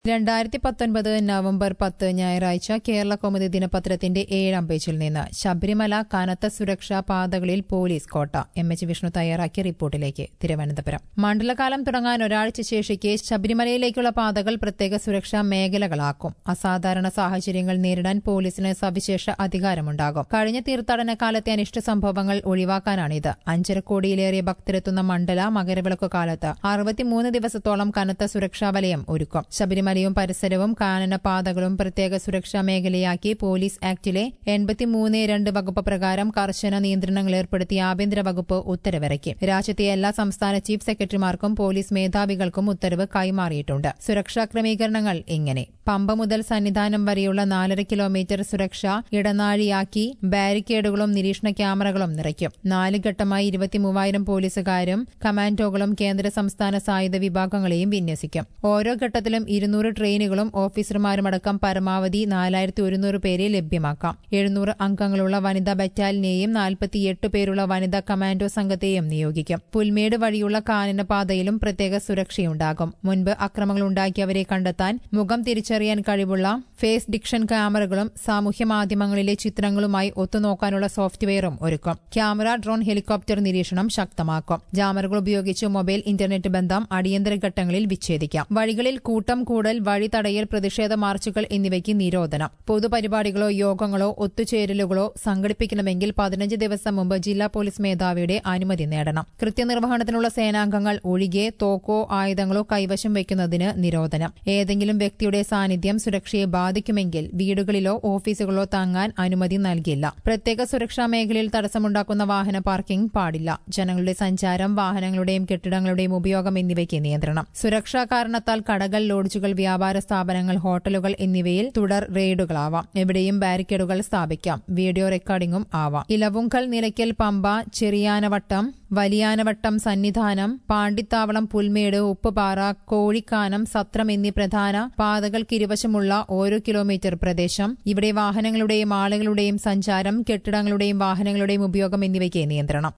രണ്ടായിരത്തി പത്തൊൻപത് നവംബർ പത്ത് ഞായറാഴ്ച കേരള കൗമുദി ദിനപത്രത്തിന്റെ ഏഴാം പേജിൽ നിന്ന് ശബരിമല കനത്ത സുരക്ഷാ പാതകളിൽ പോലീസ് കോട്ട എം എച്ച് വിഷ്ണു തയ്യാറാക്കിയ റിപ്പോർട്ടിലേക്ക് തിരുവനന്തപുരം മണ്ഡലകാലം തുടങ്ങാൻ ഒരാഴ്ച ശേഷിക്കെ ശബരിമലയിലേക്കുള്ള പാതകൾ പ്രത്യേക സുരക്ഷാ മേഖലകളാക്കും അസാധാരണ സാഹചര്യങ്ങൾ നേരിടാൻ പോലീസിന് സവിശേഷ അധികാരമുണ്ടാകും കഴിഞ്ഞ തീർത്ഥാടന കാലത്തെ അനിഷ്ട സംഭവങ്ങൾ ഒഴിവാക്കാനാണിത് അഞ്ചര കോടിയിലേറെ ഭക്തരെത്തുന്ന മണ്ഡല മകരവിളക്കു കാലത്ത് അറുപത്തിമൂന്ന് ദിവസത്തോളം കനത്ത സുരക്ഷാ വലയം ഒരുക്കും ശബരിമലയും പരിസരവും കാനനപാതകളും പ്രത്യേക സുരക്ഷാ മേഖലയാക്കി പോലീസ് ആക്ടിലെ എൺപത്തിമൂന്ന് രണ്ട് വകുപ്പ് പ്രകാരം കർശന നിയന്ത്രണങ്ങൾ ഏർപ്പെടുത്തി ആഭ്യന്തര വകുപ്പ് ഉത്തരവിറക്കി രാജ്യത്തെ എല്ലാ സംസ്ഥാന ചീഫ് സെക്രട്ടറിമാർക്കും പോലീസ് മേധാവികൾക്കും ഉത്തരവ് കൈമാറിയിട്ടുണ്ട് സുരക്ഷാ ക്രമീകരണങ്ങൾ ഇങ്ങനെ പമ്പ മുതൽ സന്നിധാനം വരെയുള്ള നാലര കിലോമീറ്റർ സുരക്ഷ ഇടനാഴിയാക്കി ബാരിക്കേഡുകളും നിരീക്ഷണ ക്യാമറകളും നിറയ്ക്കും നാല് ഘട്ടമായി ഇരുപത്തിമൂവായിരം പോലീസുകാരും കമാൻഡോകളും കേന്ദ്ര സംസ്ഥാന സായുധ വിഭാഗങ്ങളെയും വിന്യസിക്കും ഓരോ ഘട്ടത്തിലും ഇരുന്നൂറ് ട്രെയിനുകളും ഓഫീസർമാരുമടക്കം പരമാവധി നാലായിരത്തി ഒരുന്നൂറ് പേരെ ലഭ്യമാക്കാം എഴുന്നൂറ് അംഗങ്ങളുള്ള വനിതാ ബറ്റാലിനെയും നാൽപ്പത്തിയെട്ട് പേരുള്ള വനിതാ കമാൻഡോ സംഘത്തെയും നിയോഗിക്കും പുൽമേട് വഴിയുള്ള കാനനപാതയിലും പ്രത്യേക സുരക്ഷയുണ്ടാകും മുൻപ് അക്രമങ്ങൾ ഉണ്ടാക്കിയവരെ കണ്ടെത്താൻ മുഖം തിരിച്ചറിയാൻ കഴിവുള്ള ഫേസ് ഡിക്ഷൻ ക്യാമറകളും സാമൂഹ്യ മാധ്യമങ്ങളിലെ ചിത്രങ്ങളുമായി ഒത്തുനോക്കാനുള്ള സോഫ്റ്റ്വെയറും ഒരുക്കും ക്യാമറ ഡ്രോൺ ഹെലികോപ്റ്റർ നിരീക്ഷണം ശക്തമാക്കും ജാമറുകൾ ഉപയോഗിച്ച് മൊബൈൽ ഇന്റർനെറ്റ് ബന്ധം അടിയന്തര ഘട്ടങ്ങളിൽ വിച്ഛേദിക്കാം വഴികളിൽ കൂട്ടം കൂടൽ വഴി തടയൽ പ്രതിഷേധ മാർച്ചുകൾ എന്നിവയ്ക്ക് നിരോധനം പൊതുപരിപാടികളോ യോഗങ്ങളോ ഒത്തുചേരലുകളോ സംഘടിപ്പിക്കണമെങ്കിൽ പതിനഞ്ച് ദിവസം മുമ്പ് ജില്ലാ പോലീസ് മേധാവിയുടെ അനുമതി നേടണം കൃത്യനിർവഹണത്തിനുള്ള സേനാംഗങ്ങൾ ഒഴികെ തോക്കോ ആയുധങ്ങളോ കൈവശം വയ്ക്കുന്നതിന് നിരോധനം ഏതെങ്കിലും വ്യക്തിയുടെ സാന്നിധ്യം സുരക്ഷയെ ബാധിക്കുമെങ്കിൽ വീടുകളിലോ ഓഫീസുകളിലോ തങ്ങാൻ അനുമതി നൽകില്ല പ്രത്യേക സുരക്ഷാ മേഖലയിൽ തടസ്സമുണ്ടാക്കുന്ന വാഹന പാർക്കിംഗ് പാടില്ല ജനങ്ങളുടെ സഞ്ചാരം വാഹനങ്ങളുടെയും കെട്ടിടങ്ങളുടെയും ഉപയോഗം എന്നിവയ്ക്ക് നിയന്ത്രണം സുരക്ഷാ കാരണത്താൽ കടകൾ ലോഡ്ജുകൾ വ്യാപാര സ്ഥാപനങ്ങൾ ഹോട്ടലുകൾ എന്നിവയിൽ തുടർ റെയ്ഡുകളാവാം എവിടെയും ബാരിക്കേഡുകൾ സ്ഥാപിക്കാം വീഡിയോ റെക്കോർഡിംഗും ആവാം ഇലവുങ്കൽ നിലയ്ക്കൽ പമ്പ ചെറിയാനവട്ടം വലിയാനവട്ടം സന്നിധാനം പാണ്ടിത്താവളം പുൽമേട് ഉപ്പുപാറ കോഴിക്കാനം സത്രം എന്നീ പ്രധാന പാതകൾക്കിരുവശമുള്ള ഓരോ കിലോമീറ്റർ പ്രദേശം ഇവിടെ വാഹനങ്ങളുടെയും ആളുകളുടെയും സഞ്ചാരം കെട്ടിടങ്ങളുടെയും വാഹനങ്ങളുടെയും ഉപയോഗം എന്നിവയ്ക്ക് നിയന്ത്രണം